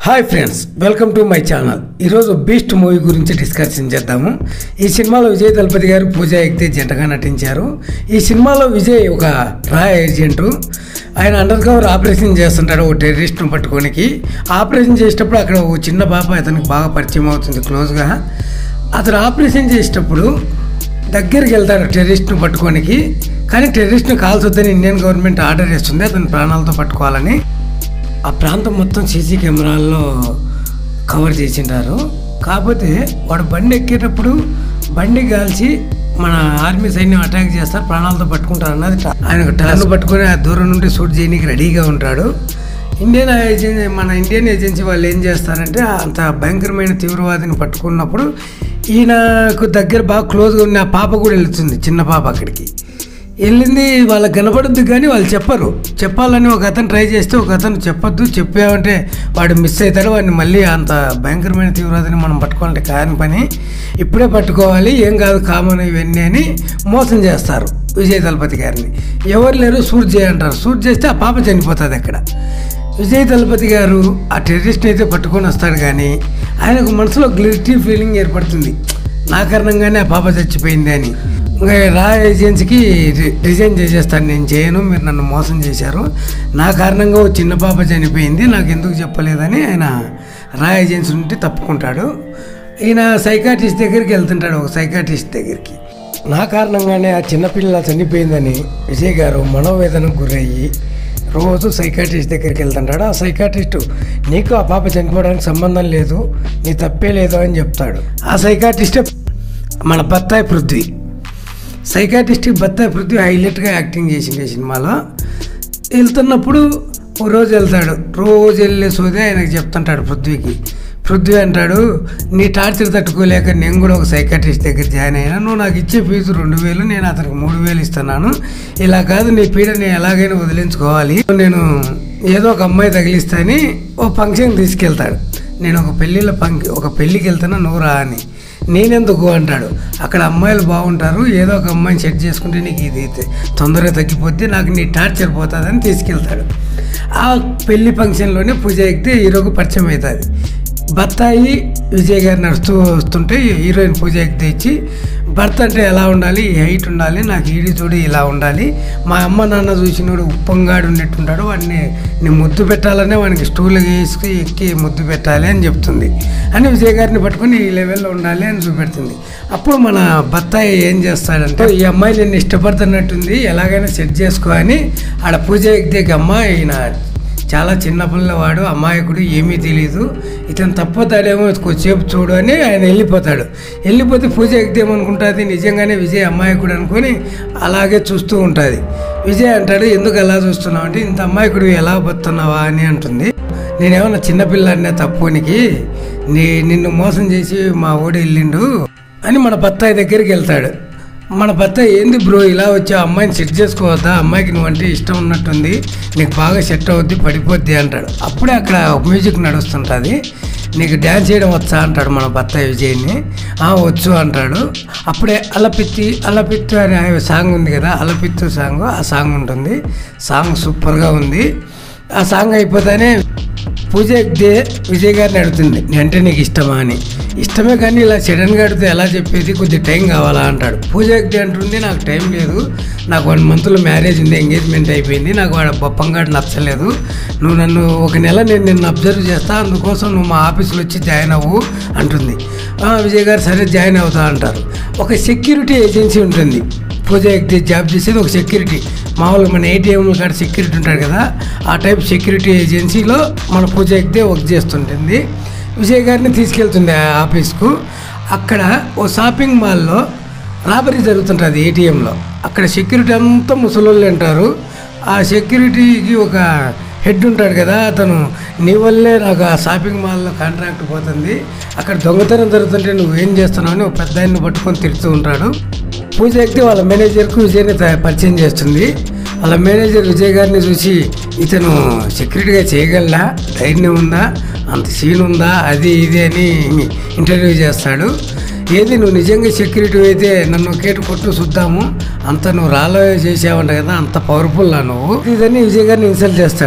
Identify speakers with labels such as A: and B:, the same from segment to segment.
A: hi friends welcome to my channel ఈరోజు Beast movie గురించి discussion చేద్దాము ఈ సినిమాలో విజయ్ దళపతి గారు పూజా ఎక్తే జంటగా నటించారు ఈ సినిమాలో విజయ్ ఒక రా ఏజెంటు ఆయన అండర్ కవర్ ఆపరేషన్ చేస్తుంటాడు ఒక టెర్రరిస్ట్ను పట్టుకోనికి ఆపరేషన్ చేసేటప్పుడు అక్కడ ఒక చిన్న పాప అతనికి బాగా పరిచయం అవుతుంది క్లోజ్గా అతను ఆపరేషన్ చేసేటప్పుడు దగ్గరికి వెళ్తాడు టెర్రరిస్ట్ను పట్టుకోనికి కానీ టెర్రరిస్ట్ను కాల్చొద్దని ఇండియన్ గవర్నమెంట్ ఆర్డర్ ఇస్తుంది అతని ప్రాణాలతో పట్టుకోవాలని ఆ ప్రాంతం మొత్తం సీసీ కెమెరాల్లో కవర్ చేసింటారు కాకపోతే వాడు బండి ఎక్కేటప్పుడు బండి కాల్చి మన ఆర్మీ సైన్యం అటాక్ చేస్తారు ప్రాణాలతో పట్టుకుంటారు అన్నది టా- ఆయన టర్న్ పట్టుకొని ఆ దూరం నుండి షూట్ చేయడానికి రెడీగా ఉంటాడు ఇండియన్ ఏజెన్సీ మన ఇండియన్ ఏజెన్సీ వాళ్ళు ఏం చేస్తారంటే అంత భయంకరమైన తీవ్రవాదిని పట్టుకున్నప్పుడు ఈయనకు దగ్గర బాగా క్లోజ్గా ఉన్న ఆ పాప కూడా వెళ్తుంది చిన్న పాప అక్కడికి వెళ్ళింది వాళ్ళకి కనపడుద్ది కానీ వాళ్ళు చెప్పరు చెప్పాలని ఒక అతను ట్రై చేస్తే ఒక అతను చెప్పొద్దు చెప్పామంటే వాడు మిస్ అవుతాడు వాడిని మళ్ళీ అంత భయంకరమైన తీవ్రతని మనం పట్టుకోవాలంటే కాని పని ఇప్పుడే పట్టుకోవాలి ఏం కాదు కామన్ ఇవన్నీ అని మోసం చేస్తారు విజయ్ దళపతి గారిని ఎవరు లేరు షూట్ చేయంటారు షూట్ చేస్తే ఆ పాప చనిపోతుంది అక్కడ విజయ్ దళపతి గారు ఆ టెర్రరిస్ట్ అయితే పట్టుకొని వస్తాడు కానీ ఆయనకు మనసులో గిల్టీ ఫీలింగ్ ఏర్పడుతుంది నా కారణంగానే ఆ పాప చచ్చిపోయింది అని ఇంకా రా ఏజెన్సీకి రి- రిజైన్ చేసేస్తాను నేను చేయను మీరు నన్ను మోసం చేశారు నా కారణంగా ఓ చిన్న పాప చనిపోయింది నాకు ఎందుకు చెప్పలేదని ఆయన రా ఏజెన్సీ నుండి తప్పుకుంటాడు ఈయన సైకాట్రిస్ట్ దగ్గరికి వెళ్తుంటాడు ఒక సైకాట్రిస్ట్ దగ్గరికి నా కారణంగానే ఆ చిన్నపిల్ల చనిపోయిందని విజయ్ గారు మనోవేదనకు గురయ్యి రోజు సైకాట్రిస్ట్ దగ్గరికి వెళ్తుంటాడు ఆ సైకాట్రిస్టు నీకు ఆ పాప చనిపోవడానికి సంబంధం లేదు నీ తప్పే లేదు అని చెప్తాడు ఆ సైకాట్రిస్టే మన బత్తాయి పృథ్వీ సైకాట్రిస్ట్కి బత్తాయి పృథ్వీ హైలైట్గా యాక్టింగ్ చేసింది ఈ సినిమాలో వెళ్తున్నప్పుడు ఓ రోజు వెళ్తాడు రోజు వెళ్ళే సోదే ఆయనకు చెప్తుంటాడు పృథ్వీకి పృథ్వీ అంటాడు నీ టార్చర్ తట్టుకోలేక నేను కూడా ఒక సైకాట్రిస్ట్ దగ్గర జాయిన్ అయినా నువ్వు నాకు ఇచ్చే ఫీజు రెండు వేలు నేను అతనికి మూడు వేలు ఇస్తున్నాను ఇలా కాదు నీ పీడ నేను ఎలాగైనా వదిలించుకోవాలి నేను ఏదో ఒక అమ్మాయి తగిలిస్తాని ఓ ఫంక్షన్ తీసుకెళ్తాడు నేను ఒక పెళ్ళిళ్ళ ఫంక్ ఒక పెళ్ళికి వెళ్తాను నువ్వు రా అని నేనెందుకు అంటాడు అక్కడ అమ్మాయిలు బాగుంటారు ఏదో ఒక అమ్మాయిని సెట్ చేసుకుంటే నీకు ఇది అయితే తొందరగా తగ్గిపోద్ది నాకు నీ టార్చర్ పోతుందని తీసుకెళ్తాడు ఆ పెళ్లి ఫంక్షన్లోనే పూజ ఎక్కితే హీరోకు పరిచయం అవుతుంది బత్తాయి విజయ్ గారు నడుస్తూ వస్తుంటే హీరోయిన్ పూజ ఎక్కితే ఇచ్చి భర్త అంటే ఎలా ఉండాలి ఈ హైట్ ఉండాలి నాకు ఈడి చూడి ఇలా ఉండాలి మా అమ్మ నాన్న చూసినోడు ఉప్పంగాడు ఉన్నట్టుంటాడు వాడిని నేను ముద్దు పెట్టాలనే వానికి స్టూల్ వేసి ఎక్కి ముద్దు పెట్టాలి అని చెప్తుంది అని విజయ్ గారిని పట్టుకొని ఈ లెవెల్లో ఉండాలి అని చూపెడుతుంది అప్పుడు మన బత్తాయి ఏం చేస్తాడంటే ఈ అమ్మాయి నేను ఇష్టపడుతున్నట్టుంది ఎలాగైనా సెట్ చేసుకో అని ఆడ పూజ ఎక్కితే అమ్మాయి ఈయన చాలా చిన్న పిల్లవాడు అమాయకుడు ఏమీ తెలియదు ఇతను తప్పుతాడేమో కొద్దిసేపు చూడు అని ఆయన వెళ్ళిపోతాడు వెళ్ళిపోతే పూజ ఎక్కితేమనుకుంటుంది నిజంగానే విజయ్ అమాయకుడు అనుకొని అలాగే చూస్తూ ఉంటుంది విజయ్ అంటాడు ఎందుకు అలా చూస్తున్నావు అంటే ఇంత అమాయకుడు ఎలా పోతున్నావా అని అంటుంది నేనేమన్నా చిన్నపిల్లాడినే తప్పునికి నీ నిన్ను మోసం చేసి మా ఓడి వెళ్ళిండు అని మన బత్తాయి దగ్గరికి వెళ్తాడు మన భర్త ఏంది బ్రో ఇలా వచ్చి ఆ అమ్మాయిని సెట్ చేసుకోవద్దా అమ్మాయికి నువ్వంటే ఇష్టం ఉన్నట్టుంది నీకు బాగా సెట్ అవుద్ది పడిపోద్ది అంటాడు అప్పుడే అక్కడ మ్యూజిక్ నడుస్తుంటుంది నీకు డ్యాన్స్ చేయడం వచ్చా అంటాడు మన భర్త విజయ్ని "ఆ, వచ్చు అంటాడు అప్పుడే అలపిత్తి అలపిత్తు అనే సాంగ్ ఉంది కదా అలపిత్తు సాంగ్ ఆ సాంగ్ ఉంటుంది సాంగ్ సూపర్గా ఉంది ఆ సాంగ్ అయిపోతానే పూజ ఎక్కితే విజయ్ గారిని అడుగుతుంది అంటే నీకు ఇష్టమా అని ఇష్టమే కానీ ఇలా సడన్గా అడిగితే ఎలా చెప్పేది కొద్ది టైం కావాలా అంటాడు పూజ ఎక్కితే అంటుంది నాకు టైం లేదు నాకు వన్ మంత్లో మ్యారేజ్ ఉంది ఎంగేజ్మెంట్ అయిపోయింది నాకు వాడు బొప్పంగాడు నచ్చలేదు నువ్వు నన్ను ఒక నెల నేను నిన్ను అబ్జర్వ్ చేస్తా అందుకోసం నువ్వు మా ఆఫీస్లో వచ్చి జాయిన్ అవ్వు అంటుంది "ఆ, విజయ్ గారు సరే జాయిన్ అవుతా అంటారు ఒక సెక్యూరిటీ ఏజెన్సీ ఉంటుంది పూజ ఎక్కితే జాబ్ చేసేది ఒక సెక్యూరిటీ మామూలుగా మన ఏటీఎం కాడ సెక్యూరిటీ ఉంటాడు కదా ఆ టైప్ సెక్యూరిటీ ఏజెన్సీలో మన పూజ ఎక్కితే వర్క్ చేస్తుంటుంది విజయ్ గారిని తీసుకెళ్తుంది ఆ ఆఫీస్కు అక్కడ ఓ షాపింగ్ మాల్లో రాబరీ జరుగుతుంటుంది ఏటీఎంలో అక్కడ సెక్యూరిటీ అంతా ముసలోళ్ళు అంటారు ఆ సెక్యూరిటీకి ఒక హెడ్ ఉంటాడు కదా అతను నీ వల్లే నాకు ఆ షాపింగ్ మాల్లో కాంట్రాక్ట్ పోతుంది అక్కడ దొంగతనం జరుగుతుంటే నువ్వేం చేస్తున్నావు అని ఒక పెద్ద ఆయన్ని పట్టుకొని తిరుగుతూ ఉంటాడు పూజ ఎక్కితే వాళ్ళ మేనేజర్కు విజయ్ని త- పరిచయం చేస్తుంది వాళ్ళ మేనేజర్ విజయ్ గారిని చూసి ఇతను సెక్యూరిటీగా చేయగలరా ధైర్యం ఉందా అంత సీన్ ఉందా అది ఇది అని ఇంటర్వ్యూ చేస్తాడు ఏది నువ్వు నిజంగా సెక్యూరిటీ అయితే నన్ను కేటు కొట్టు చూద్దాము అంత నువ్వు రాలో చేసావంట కదా అంత పవర్ఫుల్ లా నువ్వు ఇదని విజయ్ గారిని ఇన్సల్ట్ చేస్తాడు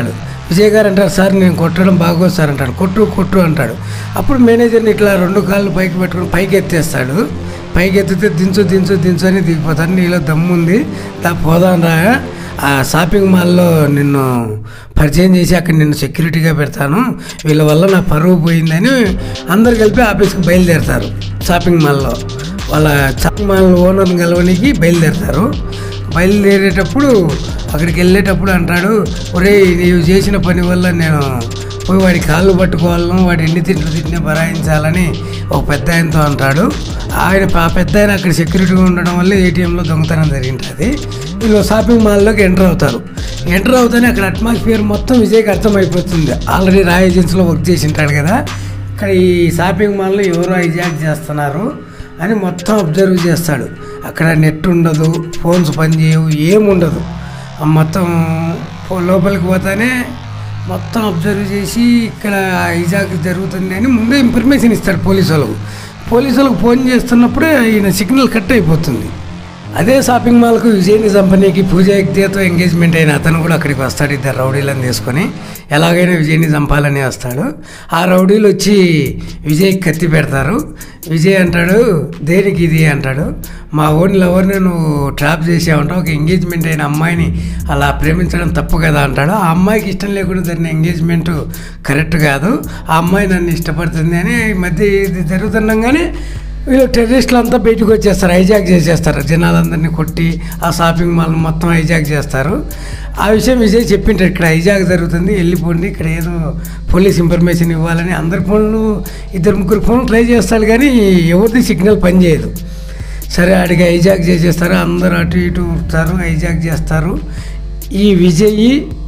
A: విజయ్ గారు అంటారు సార్ నేను కొట్టడం బాగోదు సార్ అంటాడు కొట్టు కొట్టు అంటాడు అప్పుడు మేనేజర్ని ఇట్లా రెండు కాళ్ళు పైకి పెట్టుకుని పైకి ఎత్తేస్తాడు పైకి ఎత్తితే దించు దించు దించు అని దిగిపోతాను నీలో దమ్ముంది దా పోదాం రా ఆ షాపింగ్ మాల్లో నిన్ను పరిచయం చేసి అక్కడ నిన్ను సెక్యూరిటీగా పెడతాను వీళ్ళ వల్ల నా పరువు పోయిందని అందరు కలిపి ఆఫీస్కి బయలుదేరతారు షాపింగ్ మాల్లో వాళ్ళ షాపింగ్ మాల్ ఓనర్ని కలవనికి బయలుదేరతారు బయలుదేరేటప్పుడు అక్కడికి వెళ్ళేటప్పుడు అంటాడు ఒరే నీవు చేసిన పని వల్ల నేను పోయి వాడి కాళ్ళు పట్టుకోవాలను వాడి ఎన్ని తిట్లు తిట్టినా భరాయించాలని ఒక పెద్ద ఆయనతో అంటాడు ఆయన ఆ పెద్ద ఆయన అక్కడ సెక్యూరిటీగా ఉండడం వల్ల ఏటీఎంలో దొంగతనం జరిగింటుంది వీళ్ళు షాపింగ్ మాల్లోకి ఎంటర్ అవుతారు ఎంటర్ అవుతానే అక్కడ అట్మాస్ఫియర్ మొత్తం విజయ్కి అర్థమైపోతుంది ఆల్రెడీ రా ఏజెన్సీలో వర్క్ చేసి ఉంటాడు కదా ఇక్కడ ఈ షాపింగ్ మాల్లో ఎవరో హైజాక్ చేస్తున్నారు అని మొత్తం అబ్జర్వ్ చేస్తాడు అక్కడ నెట్ ఉండదు ఫోన్స్ పనిచేయవు ఏముండదు ఆ మొత్తం ఫో- లోపలికి పోతానే మొత్తం అబ్జర్వ్ చేసి ఇక్కడ హైజాక్ జరుగుతుంది అని ముందే ఇన్ఫర్మేషన్ ఇస్తాడు పోలీసు వాళ్ళకు పోలీసు వాళ్ళకు ఫోన్ చేస్తున్నప్పుడే ఈయన సిగ్నల్ కట్ అయిపోతుంది అదే షాపింగ్ మాల్కు విజయ్ కంపెనీకి పూజ ఎగ్దేతో ఎంగేజ్మెంట్ అయిన అతను కూడా అక్కడికి వస్తాడు ఇద్దరు రౌడీలను తీసుకొని ఎలాగైనా విజయ్ని చంపాలని వస్తాడు ఆ రౌడీలు వచ్చి విజయ్ కత్తి పెడతారు విజయ్ అంటాడు దేనికి ఇది అంటాడు మా ఓన్ లవర్ని నువ్వు ట్రాప్ చేసావంటావు ఒక ఎంగేజ్మెంట్ అయిన అమ్మాయిని అలా ప్రేమించడం తప్పు కదా అంటాడు ఆ అమ్మాయికి ఇష్టం లేకుండా జరిగిన ఎంగేజ్మెంట్ కరెక్ట్ కాదు ఆ అమ్మాయి నన్ను ఇష్టపడుతుంది అని ఈ మధ్య ఇది జరుగుతుండగానే వీళ్ళు టెర్రరిస్టులు అంతా బయటకు వచ్చేస్తారు హైజాక్ చేసేస్తారు జనాలందరినీ కొట్టి ఆ షాపింగ్ మాల్ మొత్తం హైజాక్ చేస్తారు ఆ విషయం విజయ్ చెప్పింటారు ఇక్కడ హైజాక్ జరుగుతుంది వెళ్ళిపోండి ఇక్కడ ఏదో పోలీస్ ఇన్ఫర్మేషన్ ఇవ్వాలని అందరి ఫోన్లు ఇద్దరు ముగ్గురు ఫోన్లు ట్రై చేస్తాడు కానీ ఎవరిది సిగ్నల్ పనిచేయదు సరే ఆడికి హైజాక్ చేసేస్తారు అందరూ అటు ఇటు ఉంటారు హైజాక్ చేస్తారు ఈ విజయ్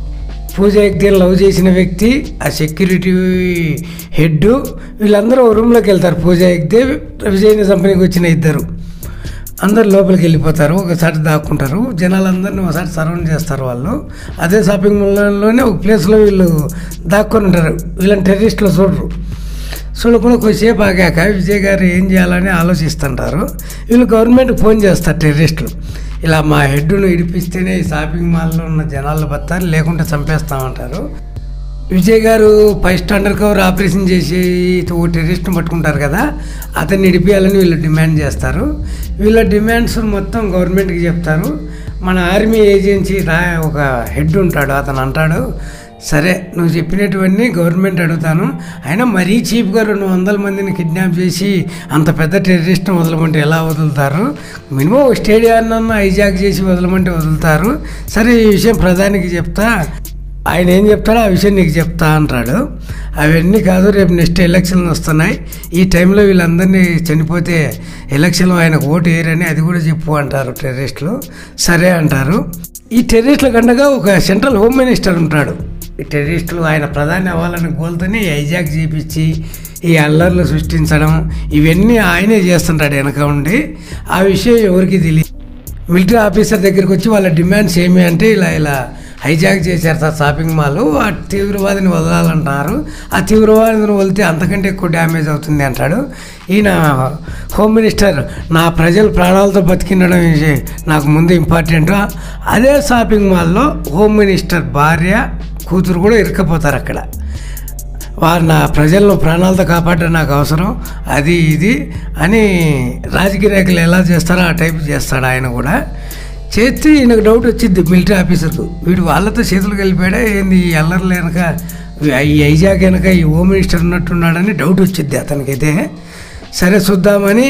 A: పూజ ఎగ్దేని లవ్ చేసిన వ్యక్తి ఆ సెక్యూరిటీ హెడ్ వీళ్ళందరూ ఓ రూమ్లోకి వెళ్తారు పూజ ఎగ్దే విజయ్ కంపెనీకి వచ్చిన ఇద్దరు అందరు లోపలికి వెళ్ళిపోతారు ఒకసారి దాక్కుంటారు జనాలందరినీ ఒకసారి సరౌండ్ చేస్తారు వాళ్ళు అదే షాపింగ్ మాల్లోనే ఒక ప్లేస్లో వీళ్ళు దాక్కొని ఉంటారు వీళ్ళని టెర్రరిస్టులు చూడరు చూడకుండా కొద్దిసేపు ఆగాక విజయ్ గారు ఏం చేయాలని ఆలోచిస్తుంటారు వీళ్ళు గవర్నమెంట్కి ఫోన్ చేస్తారు టెర్రరిస్టులు ఇలా మా హెడ్ను ఇడిపిస్తేనే ఈ షాపింగ్ మాల్లో ఉన్న జనాలు బతారు లేకుంటే చంపేస్తామంటారు విజయ్ గారు ఫస్ట్ అండర్ కవర్ ఆపరేషన్ చేసి ఓ టెర్రరిస్ట్ని పట్టుకుంటారు కదా అతన్ని ఇడిపియాలని వీళ్ళు డిమాండ్ చేస్తారు వీళ్ళ డిమాండ్స్ మొత్తం గవర్నమెంట్కి చెప్తారు మన ఆర్మీ ఏజెన్సీ రా ఒక హెడ్ ఉంటాడు అతను అంటాడు సరే నువ్వు చెప్పినటువన్నీ గవర్నమెంట్ అడుగుతాను అయినా మరీ చీప్గా రెండు వందల మందిని కిడ్నాప్ చేసి అంత పెద్ద టెర్రరిస్ట్ని వదలమంటే ఎలా వదులుతారు మినిమం ఒక స్టేడియాన్ని హైజాక్ చేసి వదలమంటే వదులుతారు సరే ఈ విషయం ప్రధానికి చెప్తా ఆయన ఏం చెప్తాడో ఆ విషయం నీకు చెప్తా అంటాడు అవన్నీ కాదు రేపు నెక్స్ట్ ఎలక్షన్లు వస్తున్నాయి ఈ టైంలో వీళ్ళందరినీ చనిపోతే ఎలక్షన్లో ఆయనకు ఓటు వేయరని అది కూడా చెప్పు అంటారు టెర్రరిస్టులు సరే అంటారు ఈ టెర్రరిస్టుల కండగా ఒక సెంట్రల్ హోమ్ మినిస్టర్ ఉంటాడు ఈ టెర్రరిస్టులు ఆయన ప్రధాని అవ్వాలని గోల్తోనే హైజాక్ చేపించి ఈ అల్లర్లు సృష్టించడం ఇవన్నీ ఆయనే చేస్తుంటాడు వెనక ఉండి ఆ విషయం ఎవరికి తెలియదు మిలిటరీ ఆఫీసర్ దగ్గరికి వచ్చి వాళ్ళ డిమాండ్స్ ఏమి అంటే ఇలా ఇలా హైజాక్ చేశారు సార్ షాపింగ్ మాల్ ఆ తీవ్రవాదిని వదలాలంటున్నారు ఆ తీవ్రవాదిని వదిలితే అంతకంటే ఎక్కువ డ్యామేజ్ అవుతుంది అంటాడు ఈయన హోమ్ మినిస్టర్ నా ప్రజలు ప్రాణాలతో బతికిండడం ఇది నాకు ముందు ఇంపార్టెంట్ అదే షాపింగ్ మాల్లో హోమ్ మినిస్టర్ భార్య కూతురు కూడా ఇరుక్కపోతారు అక్కడ వారు నా ప్రజలను ప్రాణాలతో కాపాడడం నాకు అవసరం అది ఇది అని రాజకీయ నాయకులు ఎలా చేస్తారో ఆ టైప్ చేస్తాడు ఆయన కూడా చేస్తే ఈయనకు డౌట్ వచ్చింది మిలిటరీ ఆఫీసర్కు వీడు వాళ్ళతో చేతులు కలిపాడా ఏంది ఈ అల్లర్లు వెనక ఈ ఐజాక్ వెనక ఈ హోమ్ మినిస్టర్ ఉన్నట్టున్నాడని డౌట్ వచ్చింది అతనికైతే సరే చూద్దామని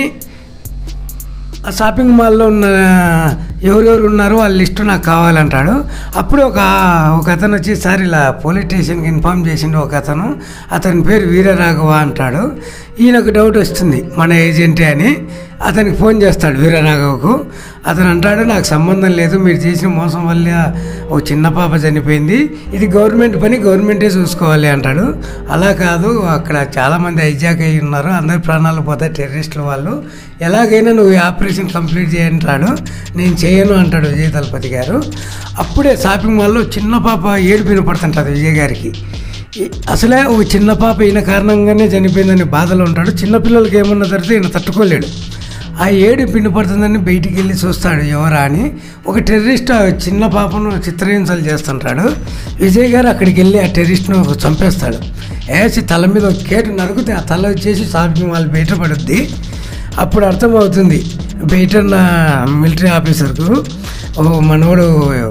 A: ఆ షాపింగ్ మాల్లో ఉన్న ఎవరెవరు ఉన్నారో వాళ్ళ లిస్టు నాకు కావాలంటాడు అప్పుడు ఒక ఒక అతను వచ్చి సార్ ఇలా పోలీస్ స్టేషన్కి ఇన్ఫామ్ చేసిండు ఒక అతను అతని పేరు వీరరాఘవ అంటాడు ఈయనకు డౌట్ వస్తుంది మన ఏజెంటే అని అతనికి ఫోన్ చేస్తాడు వీరరాఘవకు అతను అంటాడు నాకు సంబంధం లేదు మీరు చేసిన మోసం వల్ల ఓ చిన్న పాప చనిపోయింది ఇది గవర్నమెంట్ పని గవర్నమెంటే చూసుకోవాలి అంటాడు అలా కాదు అక్కడ చాలామంది హైజాక్ అయి ఉన్నారు అందరి ప్రాణాలు పోతాయి టెర్రరిస్టుల వాళ్ళు ఎలాగైనా నువ్వు ఈ ఆపరేషన్ కంప్లీట్ చేయంటాడు నేను చేయను అంటాడు విజయ్ దళపతి గారు అప్పుడే షాపింగ్ మాల్లో చిన్న పాప ఏడుపు వినపడుతుంటుంది విజయ్ గారికి ఈ- అసలే ఒక చిన్న పాప ఈయన కారణంగానే చనిపోయిందని బాధలో ఉంటాడు చిన్నపిల్లలకి ఏమన్నా జరిగితే ఈయన తట్టుకోలేడు ఆ ఏడు పిండి పడుతుందని బయటికి వెళ్ళి చూస్తాడు ఎవరా అని ఒక టెర్రరిస్ట్ ఆ చిన్న పాపను చిత్రహింసలు చేస్తుంటాడు విజయ్ గారు అక్కడికి వెళ్ళి ఆ టెర్రరిస్ట్ను చంపేస్తాడు వేసి తల మీద ఒక కేటు నరికితే ఆ తల వచ్చేసి షాపింగ్ మాల్ బయట పడుద్ది అప్పుడు అర్థమవుతుంది బయట ఉన్న మిలిటరీ ఆఫీసర్కు ఓ మనోడు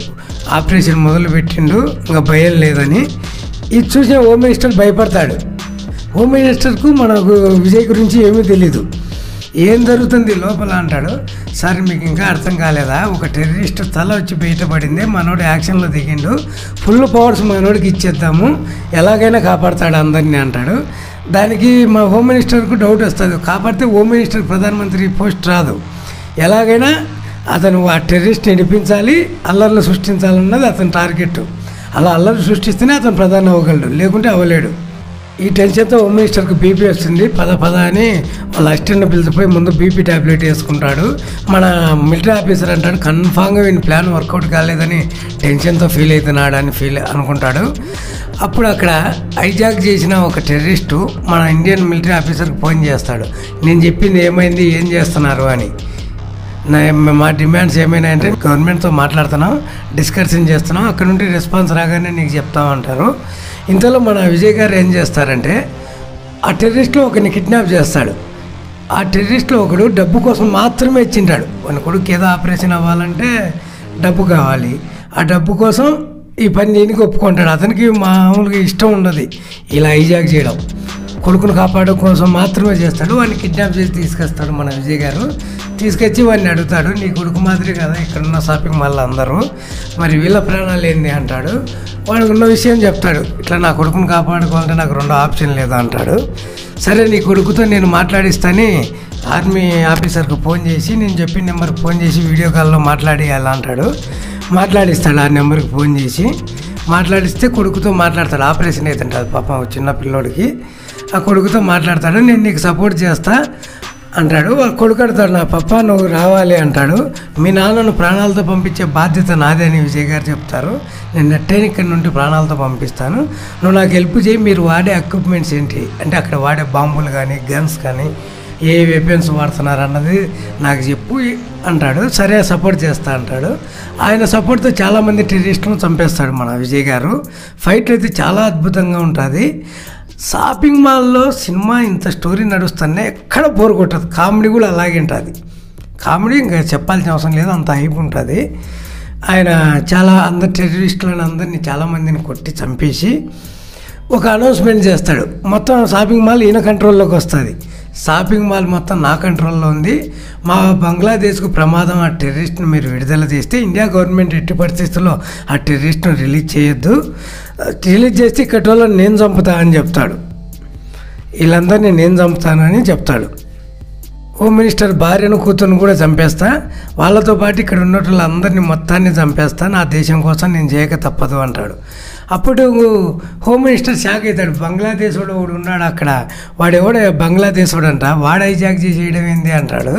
A: ఆపరేషన్ మొదలు పెట్టిండు ఇంకా భయం లేదని ఇది చూసిన హోమ్ మినిస్టర్ భయపడతాడు హోమ్ మినిస్టర్కు మనకు విజయ్ గురించి ఏమీ తెలీదు ఏం జరుగుతుంది లోపల అంటాడు సార్ మీకు ఇంకా అర్థం కాలేదా ఒక టెర్రరిస్ట్ తల వచ్చి బయటపడింది మనోడు యాక్షన్లో దిగిండు ఫుల్ పవర్స్ మనోడికి ఇచ్చేద్దాము ఎలాగైనా కాపాడతాడు అందరినీ అంటాడు దానికి మా హోమ్ మినిస్టర్కు డౌట్ వస్తుంది కాపాడితే హోమ్ మినిస్టర్ ప్రధానమంత్రి పోస్ట్ రాదు ఎలాగైనా అతను ఆ టెర్రరిస్ట్ నడిపించాలి అల్లర్లు సృష్టించాలన్నది అతని టార్గెట్ అలా అల్లరి సృష్టిస్తేనే అతను ప్రధాని అవ్వగలడు లేకుంటే అవ్వలేడు ఈ టెన్షన్తో హోమ్ మినిస్టర్కి బీపీ వస్తుంది పద పద అని వాళ్ళ అసిస్టెంట్ పిలిచిపోయి ముందు బీపీ ట్యాబ్లెట్ వేసుకుంటాడు మన మిలిటరీ ఆఫీసర్ అంటాడు కన్ఫామ్గా వీని ప్లాన్ వర్కౌట్ కాలేదని టెన్షన్తో ఫీల్ అవుతున్నాడు అని ఫీల్ అనుకుంటాడు అప్పుడు అక్కడ హైజాక్ చేసిన ఒక టెర్రరిస్టు మన ఇండియన్ మిలిటరీ ఆఫీసర్కి ఫోన్ చేస్తాడు నేను చెప్పింది ఏమైంది ఏం చేస్తున్నారు అని నా మా డిమాండ్స్ ఏమైనా అంటే గవర్నమెంట్తో మాట్లాడుతున్నాం డిస్కషన్ చేస్తున్నాం అక్కడ నుండి రెస్పాన్స్ రాగానే నీకు చెప్తామంటారు ఇంతలో మన విజయ్ గారు ఏం చేస్తారంటే ఆ టెర్రరిస్ట్లో ఒకరిని కిడ్నాప్ చేస్తాడు ఆ టెర్రరిస్ట్లో ఒకడు డబ్బు కోసం మాత్రమే ఇచ్చింటాడు మన కొడుకు ఏదో ఆపరేషన్ అవ్వాలంటే డబ్బు కావాలి ఆ డబ్బు కోసం ఈ పని దీనికి ఒప్పుకుంటాడు అతనికి మామూలుగా ఇష్టం ఉండదు ఇలా హైజాక్ చేయడం కొడుకును కాపాడడం కోసం మాత్రమే చేస్తాడు వాడిని కిడ్నాప్ చేసి తీసుకొస్తాడు మన విజయ్ గారు తీసుకొచ్చి వాడిని అడుగుతాడు నీ కొడుకు మాదిరి కదా ఇక్కడ ఉన్న షాపింగ్ మాల్ అందరూ మరి వీళ్ళ ప్రాణాలు ఏంది అంటాడు వాడు ఉన్న విషయం చెప్తాడు ఇట్లా నా కొడుకును కాపాడుకోవాలంటే నాకు రెండో ఆప్షన్ లేదు అంటాడు సరే నీ కొడుకుతో నేను మాట్లాడిస్తాని ఆర్మీ ఆఫీసర్కి ఫోన్ చేసి నేను చెప్పిన నెంబర్కి ఫోన్ చేసి వీడియో కాల్లో మాట్లాడి అలా అంటాడు మాట్లాడిస్తాడు ఆ నెంబర్కి ఫోన్ చేసి మాట్లాడిస్తే కొడుకుతో మాట్లాడతాడు ఆపరేషన్ అవుతుంటుంది పాపం చిన్న పిల్లోడికి ఆ కొడుకుతో మాట్లాడతాడు నేను నీకు సపోర్ట్ చేస్తా అంటాడు ఆ కొడుకు అడతాడు నా పప్ప నువ్వు రావాలి అంటాడు మీ నాన్నను ప్రాణాలతో పంపించే బాధ్యత నాదే అని విజయ్ గారు చెప్తారు నేను నెట్టేని ఇక్కడ నుండి ప్రాణాలతో పంపిస్తాను నువ్వు నాకు హెల్ప్ చేయి మీరు వాడే ఎక్విప్మెంట్స్ ఏంటి అంటే అక్కడ వాడే బాంబులు కానీ గన్స్ కానీ ఏ వెపన్స్ వాడుతున్నారు అన్నది నాకు చెప్పు అంటాడు సరే సపోర్ట్ చేస్తా అంటాడు ఆయన సపోర్ట్తో చాలామంది టెర్రరిస్టులను చంపేస్తాడు మన విజయ్ గారు ఫైట్ అయితే చాలా అద్భుతంగా ఉంటుంది షాపింగ్ మాల్లో సినిమా ఇంత స్టోరీ నడుస్తూనే ఎక్కడ బోర్ కొట్టదు కామెడీ కూడా అలాగే ఉంటుంది కామెడీ ఇంకా చెప్పాల్సిన అవసరం లేదు అంత హైప్ ఉంటుంది ఆయన చాలా అందరు టెర్రరిస్టులను అందరినీ చాలామందిని కొట్టి చంపేసి ఒక అనౌన్స్మెంట్ చేస్తాడు మొత్తం షాపింగ్ మాల్ ఈయన కంట్రోల్లోకి వస్తుంది షాపింగ్ మాల్ మొత్తం నా కంట్రోల్లో ఉంది మా బంగ్లాదేశ్కు ప్రమాదం ఆ టెర్రరిస్ట్ని మీరు విడుదల చేస్తే ఇండియా గవర్నమెంట్ ఎట్టి పరిస్థితుల్లో ఆ టెర్రరిస్ట్ను రిలీజ్ చేయొద్దు రిలీజ్ చేస్తే ఇక్కడ వాళ్ళని నేను చంపుతా అని చెప్తాడు వీళ్ళందరినీ నేను చంపుతానని చెప్తాడు హోమ్ మినిస్టర్ భార్యను కూతురును కూడా చంపేస్తా వాళ్ళతో పాటు ఇక్కడ ఉన్న వాళ్ళందరినీ మొత్తాన్ని చంపేస్తా నా దేశం కోసం నేను చేయక తప్పదు అంటాడు అప్పుడు హోమ్ మినిస్టర్ షాక్ అవుతాడు బంగ్లాదేశ్ వాడు ఒకడు ఉన్నాడు అక్కడ వాడెవడో బంగ్లాదేశ్ వాడు అంట వాడు హైజాక్ చేసేయడం ఏంది అంటాడు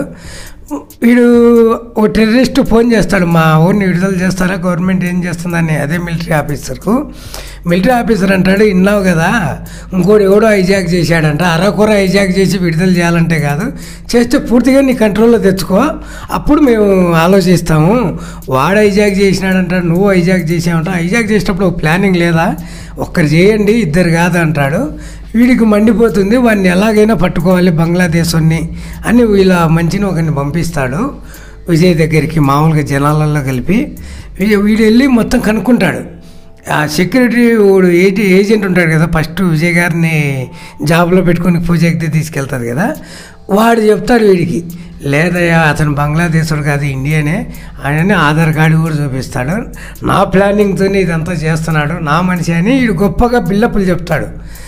A: వీడు ఓ టెర్రరిస్ట్ ఫోన్ చేస్తాడు మా ఊరిని విడుదల చేస్తారా గవర్నమెంట్ ఏం చేస్తుందని అదే మిలిటరీ ఆఫీసర్కు మిలిటరీ ఆఫీసర్ అంటాడు విన్నావు కదా ఇంకోటి ఎవడో హైజాక్ చేశాడంట అరకొర హైజాక్ చేసి విడుదల చేయాలంటే కాదు చేస్తే పూర్తిగా నీ కంట్రోల్లో తెచ్చుకో అప్పుడు మేము ఆలోచిస్తాము వాడు హైజాక్ చేసినాడంట నువ్వు హైజాక్ చేసావంట హైజాక్ చేసేటప్పుడు ఒక ప్లానింగ్ లేదా ఒక్కరు చేయండి ఇద్దరు కాదు అంటాడు వీడికి మండిపోతుంది వాడిని ఎలాగైనా పట్టుకోవాలి బంగ్లాదేశ్ అని వీళ్ళ మంచిని ఒకరిని పంపిస్తాడు విజయ్ దగ్గరికి మామూలుగా జనాలలో కలిపి వీడు వీడు వెళ్ళి మొత్తం కనుక్కుంటాడు ఆ సెక్యూరిటీ వాడు ఏజె ఏజెంట్ ఉంటాడు కదా ఫస్ట్ విజయ్ గారిని జాబ్లో పెట్టుకొని పూజ ఎక్కితే తీసుకెళ్తారు కదా వాడు చెప్తాడు వీడికి లేదయ్యా అతను బంగ్లాదేశుడు కాదు ఇండియానే ఆయన ఆధార్ కార్డు కూడా చూపిస్తాడు నా ప్లానింగ్తోనే ఇదంతా చేస్తున్నాడు నా మనిషి అని వీడు గొప్పగా బిల్లప్పులు చెప్తాడు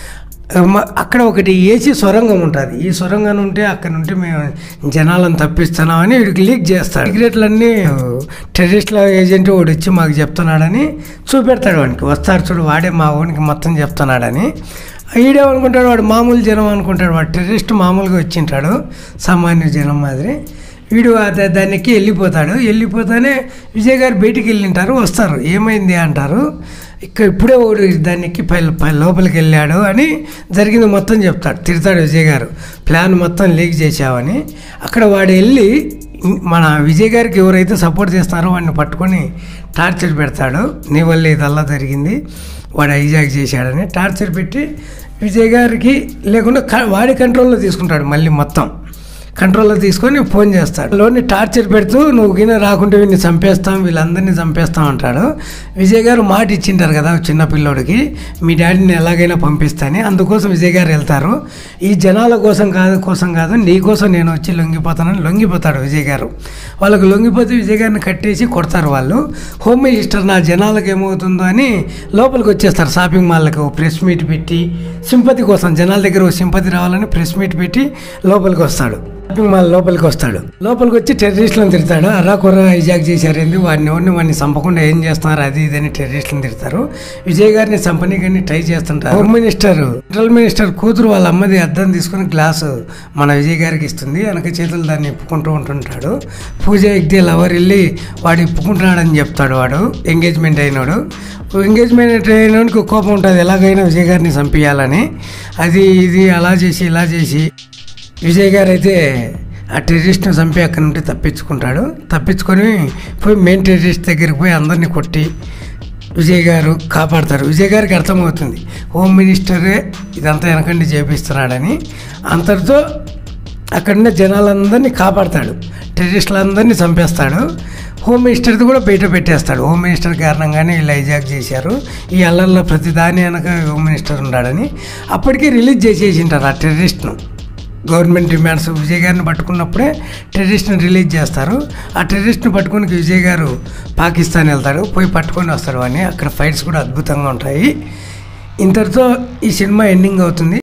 A: మ- అక్కడ ఒకటి ఏసీ సొరంగం ఉంటుంది ఈ సొరంగం ఉంటే అక్కడ నుండి మేము జనాలను తప్పిస్తున్నామని వీడికి లీక్ చేస్తాడు సిగరెట్లన్నీ టెర్రరిస్ట్ల ఏజెంట్ వాడు వచ్చి మాకు చెప్తున్నాడని చూపెడతాడు వాడికి వస్తారు చూడు వాడే మా ఓనికి మొత్తం చెప్తున్నాడని ఈడేమనుకుంటాడు వాడు మామూలు జనం అనుకుంటాడు వాడు టెర్రరిస్ట్ మామూలుగా వచ్చింటాడు సామాన్య జనం మాదిరి వీడు ఆ- దానికి వెళ్ళిపోతాడు వెళ్ళిపోతానే విజయ్ గారు బయటికి వెళ్ళింటారు వస్తారు ఏమైంది అంటారు ఇక్కడ ఇప్పుడే ఒకడు దాన్ని ఎక్కి పై పై లోపలికి వెళ్ళాడు అని జరిగింది మొత్తం చెప్తాడు తిడతాడు విజయ్ గారు ప్లాన్ మొత్తం లీక్ చేశావని అక్కడ వాడు వెళ్ళి మన విజయ్ గారికి ఎవరైతే సపోర్ట్ చేస్తారో వాడిని పట్టుకొని టార్చర్ పెడతాడు నీ వల్ల ఇదల్లా జరిగింది వాడు హైజాక్ చేశాడని టార్చర్ పెట్టి విజయ్ గారికి లేకుండా క- వాడి కంట్రోల్లో తీసుకుంటాడు మళ్ళీ మొత్తం కంట్రోల్లో తీసుకొని ఫోన్ చేస్తాడు లోని టార్చర్ పెడుతూ నువ్వు గిన్నె రాకుంటే వీడిని చంపేస్తాం వీళ్ళందరినీ చంపేస్తాం అంటాడు విజయ్ గారు మాట ఇచ్చింటారు కదా చిన్న పిల్లోడికి మీ డాడీని ఎలాగైనా పంపిస్తాని అందుకోసం విజయ్ గారు వెళ్తారు ఈ జనాల కోసం కాదు కోసం కాదు నీ కోసం నేను వచ్చి లొంగిపోతానని లొంగిపోతాడు విజయ్ గారు వాళ్ళకు లొంగిపోతే విజయ్ గారిని కట్టేసి కొడతారు వాళ్ళు హోమ్ మినిస్టర్ నా జనాలకు ఏమవుతుందో అని లోపలికి వచ్చేస్తారు షాపింగ్ మాల్లకు ప్రెస్ మీట్ పెట్టి సింపతి కోసం జనాల దగ్గర ఓ సింపతి రావాలని ప్రెస్ మీట్ పెట్టి లోపలికి వస్తాడు షాపింగ్ మాల్ లోపలికి వస్తాడు లోపలికి వచ్చి టెర్రరిస్టులను తిడతాడు అర్రా కుర్ర హైజాక్ చేశారేంది వాడిని ఎవరిని వాడిని చంపకుండా ఏం చేస్తున్నారు అది ఇది అని టెర్రరిస్టులను తిడతారు విజయ్ గారిని చంపనీ కానీ ట్రై చేస్తుంటారు హోమ్ మినిస్టర్ సెంట్రల్ మినిస్టర్ కూతురు వాళ్ళ అమ్మది అద్దం తీసుకుని గ్లాసు మన విజయ్ గారికి ఇస్తుంది వెనక చేతులు దాన్ని ఇప్పుకుంటూ ఉంటుంటాడు పూజ ఎగ్దే లవర్ వెళ్ళి వాడు ఇప్పుకుంటున్నాడని చెప్తాడు వాడు ఎంగేజ్మెంట్ అయినాడు ఎంగేజ్మెంట్ అయినోడికి కోపం ఉంటుంది ఎలాగైనా విజయ్ గారిని చంపించాలని అది ఇది అలా చేసి ఇలా చేసి విజయ్ గారు అయితే ఆ టెర్రరిస్ట్ని చంపి అక్కడి నుండి తప్పించుకుంటాడు తప్పించుకొని పోయి మెయిన్ టెర్రరిస్ట్ దగ్గరికి పోయి అందరినీ కొట్టి విజయ్ గారు కాపాడతారు విజయ్ గారికి అర్థమవుతుంది హోమ్ మినిస్టరే ఇదంతా వెనకండి చేపిస్తున్నాడని అంతటితో అక్కడున్న జనాలందరినీ కాపాడతాడు టెర్రరిస్టులందరినీ చంపేస్తాడు హోమ్ మినిస్టర్ది కూడా బయట పెట్టేస్తాడు హోమ్ మినిస్టర్ కారణంగానే వీళ్ళు హైజాక్ చేశారు ఈ అల్లల్లో ప్రతి దాని వెనక హోమ్ మినిస్టర్ ఉన్నాడని అప్పటికే రిలీజ్ చేసేసింటారు ఆ టెర్రరిస్ట్ను గవర్నమెంట్ డిమాండ్స్ విజయ్ గారిని పట్టుకున్నప్పుడే టెర్రరిస్ట్ని రిలీజ్ చేస్తారు ఆ టెర్రరిస్ట్ని పట్టుకుని విజయ్ గారు పాకిస్తాన్ వెళ్తాడు పోయి పట్టుకొని వస్తాడు అని అక్కడ ఫైట్స్ కూడా అద్భుతంగా ఉంటాయి ఇంతటితో ఈ సినిమా ఎండింగ్ అవుతుంది